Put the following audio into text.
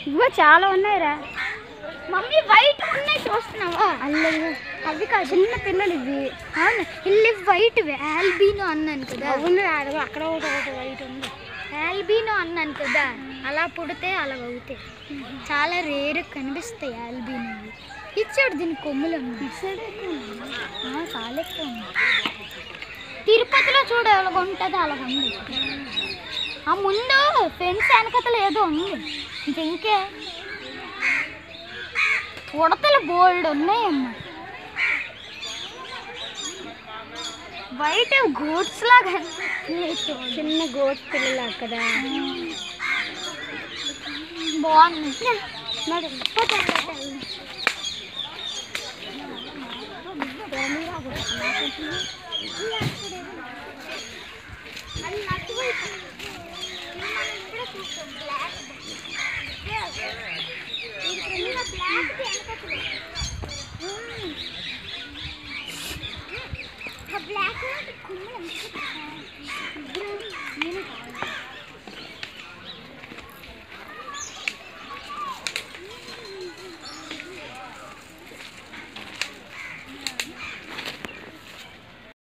ఇదిగో చాలా ఉన్నాయిరా మమ్మీ వైట్ ఉన్నాయి చూస్తున్నావా అల్లవి అవి కాదు చిన్న పిల్లలు ఇవి అవును ఇల్లు వైట్ ఆల్బీనో అన్నాను కదా అవును అక్కడ ఒకటి ఒకటి వైట్ ఉంది ఆల్బీనో అన్నాను కదా అలా పుడితే అలా అవుతాయి చాలా రేర్ కనిపిస్తాయి ఆల్బీనో ఇచ్చాడు దీని కొమ్ములు ఇచ్చాడు చాలా ఎక్కువ ఉంది తిరుపతిలో చూడు ఎలాగ ఉంటుంది అలాగ ఉంది ఆ ముందు ఫెన్స్ వెనకతలు ఏదో ఉంది ఇంకే ఉడతలు బోల్డ్ ఉన్నాయమ్మా వైట్ గోట్స్ లాగా అనిపిస్తున్నాయి. చిన్న గోట్స్ పిల్లలు కదా బాగుంది నడు, పోతే వెళ్దాం. అది నట్టు వైపు. మనం ఇప్పుడే చూస్తాం, black. ఇది కింద black ది వెనకతలు.